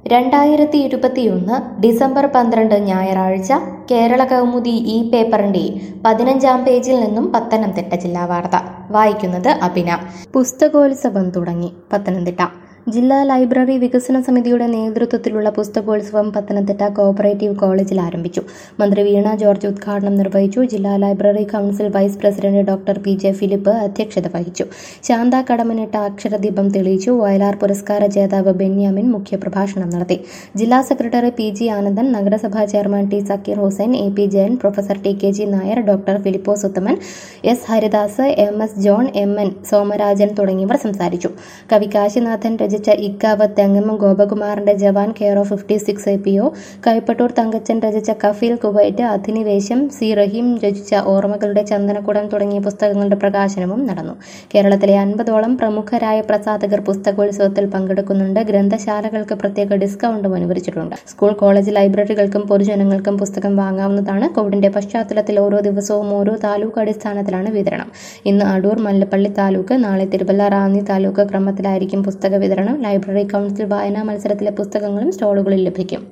രണ്ടായിരത്തി ഇരുപത്തിയൊന്ന് ഡിസംബർ പന്ത്രണ്ട് ഞായറാഴ്ച കേരള കൗമുദി ഈ പേപ്പറിന്റെ പതിനഞ്ചാം പേജിൽ നിന്നും പത്തനംതിട്ട ജില്ലാ വാർത്ത വായിക്കുന്നത് അഭിന പുസ്തകോത്സവം തുടങ്ങി പത്തനംതിട്ട ജില്ലാ ലൈബ്രറി വികസന സമിതിയുടെ നേതൃത്വത്തിലുള്ള പുസ്തകോത്സവം പത്തനംതിട്ട കോഓപ്പറേറ്റീവ് കോളേജിൽ ആരംഭിച്ചു മന്ത്രി വീണ ജോർജ് ഉദ്ഘാടനം നിർവഹിച്ചു ജില്ലാ library council vice president doctor P J Philip അധ്യക്ഷത വഹിച്ചു ശാന്ത കടമനിട്ട അക്ഷരദീപം തെളിയിച്ചു വയലാർ പുരസ്കാര ജേതാവ് ബെന്യാമിൻ മുഖ്യപ്രഭാഷണം നടത്തി ജില്ലാ സെക്രട്ടറി പി ജി ആനന്ദൻ നഗരസഭാ chairman T Zakir Hussain A P Jayan professor T K G Nair doctor Philipose Uthaman S Haridas M S John M N Somarajan തുടങ്ങിയവർ സംസാരിച്ചു കവി കാശിനാഥൻ രചിച്ച ഇക്കാവ് തെങ്ങമ്മ ഗോപകുമാറിന്റെ Jawan care of fifty six A P O Kaipattoor Thankachan രചിച്ച കഫീൽ കുവൈറ്റ് അധിനിവേശം സി റഹീം രചിച്ച ഓർമ്മകളുടെ ചന്ദനക്കുടം തുടങ്ങിയ പുസ്തകങ്ങളുടെ പ്രകാശനവും നടന്നു കേരളത്തിലെ അൻപതോളം പ്രമുഖരായ പ്രസാധകർ പുസ്തകോത്സവത്തിൽ പങ്കെടുക്കുന്നുണ്ട് ഗ്രന്ഥശാലകൾക്ക് പ്രത്യേക ഡിസ്കൗണ്ടും അനുവദിച്ചിട്ടുണ്ട് സ്കൂൾ കോളേജ് ലൈബ്രറികൾക്കും പൊതുജനങ്ങൾക്കും പുസ്തകം വാങ്ങാവുന്നതാണ് കോവിഡിന്റെ പശ്ചാത്തലത്തിൽ ഓരോ ദിവസവും ഓരോ താലൂക്ക് അടിസ്ഥാനത്തിലാണ് വിതരണം ഇന്ന് അടൂർ മല്ലപ്പള്ളി താലൂക്ക് നാളെ തിരുവല്ല റാന്നി താലൂക്ക് ക്രമത്തിലായിരിക്കും പുസ്തക വിതരണം ലൈബ്രറി കൗൺസിൽ വായനാ മത്സരത്തിലെ പുസ്തകങ്ങളും സ്റ്റോളുകളിൽ ലഭിക്കും